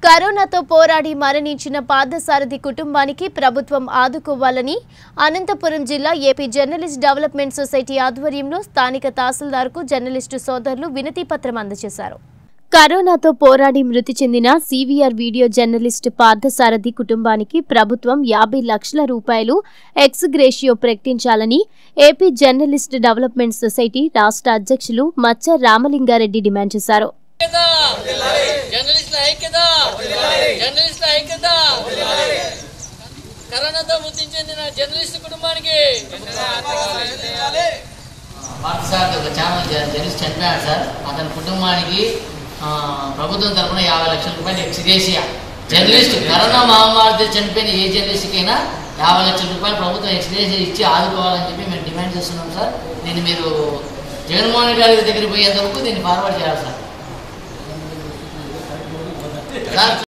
కరోనాతో పోరాడి మరణించిన పార్థసారథి కుటుంబానికి ప్రభుత్వం ఆదుకోవాలని అనంతపురం జిల్లా ఏపీ జర్నలిస్ట్ డెవలప్మెంట్ సొసైటీ ఆధ్వర్యంలో స్థానిక తహసీల్దార్కు జర్నలిస్టు సోదరులు వినతి పత్రం అందజేశారు కరోనాతో పోరాడి మృతి చెందిన సీవీఆర్ వీడియో జర్నలిస్ట్ పార్థసారథి కుటుంబానికి ప్రభుత్వం యాభై లక్షల రూపాయలు ఎక్స్ గ్రేషియో ప్రకటించాలని ఏపీ జర్నలిస్ట్ డెవలప్మెంట్ సొసైటీ రాష్ట్ర అధ్యక్షులు మచ్చ రామలింగారెడ్డి డిమాండ్ చేశారు ఐక్యత జర్నలిస్టుల ఐక్యత జర్నలిస్టుల ఐక్యత కరోనాతో మృతి చెందిన జర్నలిస్ట్ కుటుంబానికి భారత సార్ ఒక ఛానల్ జ- జర్నలిస్ట్ చనిపోయాడు సార్ అతని కుటుంబానికి ఆ, ప్రభుత్వం తరఫున యాభై లక్షల రూపాయలు ఎక్స్గ్రేషియా జర్నలిస్ట్ కరోనా మహమ్మారితో చనిపోయిన ఏ జర్నలిస్ట్కైనా యాభై లక్షల రూపాయలు ప్రభుత్వం ఎక్స్గ్రేషియా ఇచ్చి ఆదుకోవాలని చెప్పి మేము డిమాండ్ చేస్తున్నాం సార్ దీన్ని మీరు జగన్మోహన్ రెడ్డి గారి దగ్గరికి పోయేంత వరకు దీన్ని ఫార్వర్డ్ చేయాలి సార్ సార్